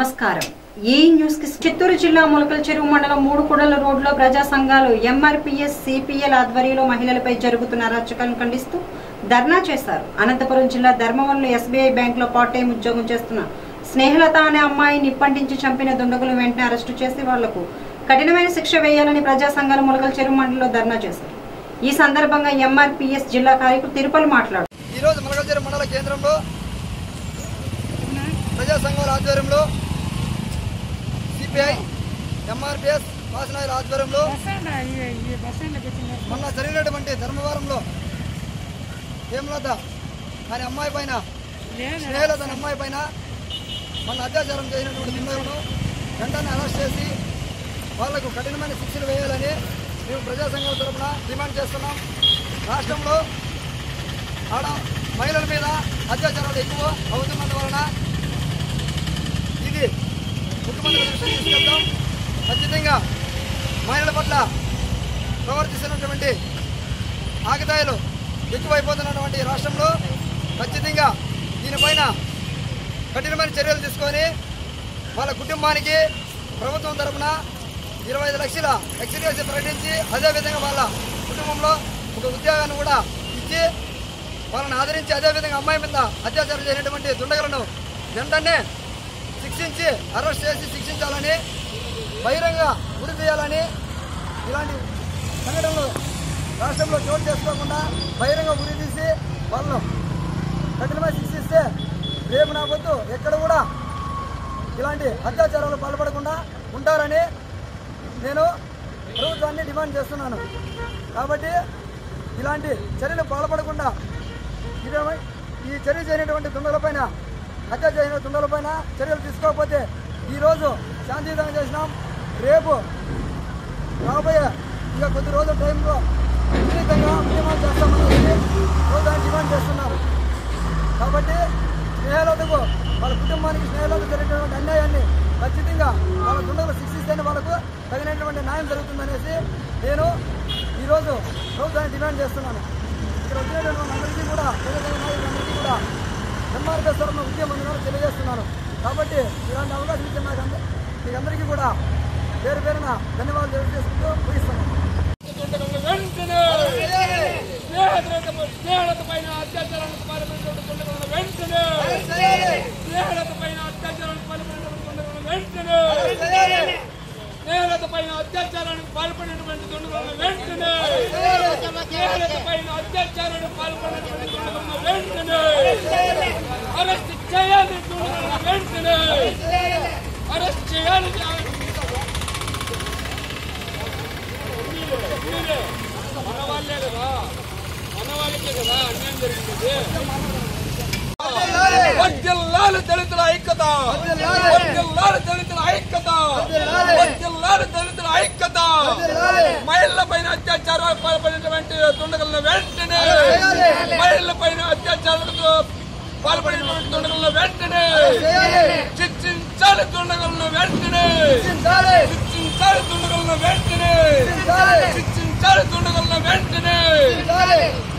నమస్కారం ఈ న్యూస్ కి చిత్తూరు జిల్లా ములకల చెరువు మండలం మూడు కుడల రోడ్లో ప్రజా సంఘాలు ఎంఆర్పీఎస్ సిపిఎల్ ఆధ్వర్యంలో మహిళలపై జరుగుతున్న అరాచకాలను ఖండిస్తూ ధర్నా చేశారు అనంతపురం జిల్లా ధర్మవరంలో ఎస్బీఐ బ్యాంకులో పార్ట్ టైం ఉద్యోగం చేస్తున్న స్నేహలత అనే అమ్మాయి నిప్పంటించి చంపిన దుండగులను వెంటనే అరెస్టు చేసి వాళ్లకు కఠినమైన శిక్ష వేయాలని ప్రజా సంఘాలు ములకల చెరువు మండలిలో ధర్నా చేశారు ఈ సందర్భంగా ఎంఆర్పీఎస్ జిల్లా కార్యకులు తిరుపతి మాట్లాడారు ఈరోజు మునగల్చెరు మండల కేంద్రంలో ప్రజా సంఘాల ఆధ్వర్యంలో సిపిఐ ఎంఆర్పిఎస్ వాసనాయుల ఆధ్వర్యంలో మొన్న జరిగినటువంటి ధర్మవరంలో హేమలత అనే అమ్మాయి పైన స్నేహలత అనే అమ్మాయి పైన మొన్న అత్యాచారం చేసినటువంటి దుండగులను వెంటనే అరెస్ట్ చేసి వాళ్లకు కఠినమైన శిక్షలు వేయాలని మేము ప్రజా సంఘాల తరఫున డిమాండ్ చేస్తున్నాం రాష్ట్రంలో ఆడ మహిళల మీద అత్యాచారాలు ఎక్కువ అవుతున్నందువలన ఇది ముఖ్యమంత్రి దృష్టికి తీసుకెళ్తాం ఖచ్చితంగా మహిళల పట్ల ప్రవర్తిస్తున్నటువంటి ఆకతాయిలు ఎక్కువైపోతున్నటువంటి రాష్ట్రంలో ఖచ్చితంగా దీనిపైన కఠినమైన చర్యలు తీసుకొని వాళ్ళ కుటుంబానికి ప్రభుత్వం తరఫున ఇరవై ఐదు లక్షల ఎక్స్గ్రేస్ ప్రకటించి అదేవిధంగా వాళ్ళ కుటుంబంలో ఒక ఉద్యోగాన్ని కూడా ఇచ్చి వాళ్ళని ఆదరించి అదేవిధంగా అమ్మాయి మీద అత్యాచారం చేసినటువంటి దుండగులను వెంటనే శిక్షించి అరెస్ట్ చేసి శిక్షించాలని బహిరంగ గురి చేయాలని ఇలాంటి సంఘటనలు రాష్ట్రంలో చోటు చేసుకోకుండా బహిరంగ గురి తీసి వాళ్ళను కఠినమైన శిక్షిస్తే రేపు నా పొద్దు ఎక్కడ కూడా ఇలాంటి అత్యాచారాలు పాల్పడకుండా ఉంటారని నేను ప్రభుత్వాన్ని డిమాండ్ చేస్తున్నాను కాబట్టి ఇలాంటి చర్యలు పాల్పడకుండా ఇదేమై ఈ చర్య చేయనటువంటి దుండలపైన హత్య చేసిన దుండలపైన చర్యలు తీసుకోకపోతే ఈరోజు శాంతియుతంగా చేసినాం రేపు రాబోయే ఇంకా కొద్ది రోజుల టైంలో విపరీతంగా ఉద్యమాలు చేస్తామని రోజు డిమాండ్ చేస్తున్నాం కాబట్టి స్నేహాలకు వాళ్ళ కుటుంబానికి స్నేహాలకు జరిగినటువంటి అన్యాయాన్ని ఖచ్చితంగా వాళ్ళ దుండలు శిక్షిస్తేనే వాళ్ళకు తగినటువంటి న్యాయం జరుగుతుందనేసి నేను ఈరోజు ప్రభుత్వాన్ని డిమాండ్ చేస్తున్నాను ఇక్కడ వచ్చినటువంటి వాళ్ళందరికీ కూడా తెలుగుదేశం నాయకులందరికీ కూడా ఎంఆర్ఎస్ తరఫున ఉద్యమం ద్వారా తెలియజేస్తున్నాను కాబట్టి ఇలాంటి అవకాశం ఇచ్చిన నాకు అంద- మీకు అందరికీ కూడా పేరు పేరున ధన్యవాదాలు తెలియజేసుకుంటూ ముగిస్తున్నాను వెంటనే స్నేహితులతో స్నేహితుల పైన అత్యాచారానికి పాల్పడినటువంటి దుండగులను వెంటనే స్నేహితుల పైన అత్యాచారానికి పాల్పడినటువంటి దుండగులను వెంటనే స్నేహితుల పైన అత్యాచారానికి పాల్పడినటువంటి దుండగులను వెంటనే స్నేహితుల పైన అత్యాచారానికి పాల్పడినటువంటి దుండగులను వెంటనే అరెస్ట్ చేయాలి దుండగులను వెంటనే అరెస్ట్ చేయాలి మీరే మన వాళ్ళే కదా మన వాళ్ళకే కదా అన్యాయం జరిగింది వర్జిల్లాలు దళితుల ఐక్యత వర్జిల్లాలు దళితుల ఐక్యత వర్జిల్లాలు దళితుల ఐక్యత మహిళల పైన అత్యాచారాలు పాల్పడినటువంటి దుండగులను వెంటనే మహిళల పైన అత్యాచారాలకు పాల్పడినటువంటి దుండగులను వెంటనే శిక్షించాలి దుండగులను వెంటనే శిక్షించాలి దుండగులను వెంటనే శిక్షించాలి దుండగులను వెంటనే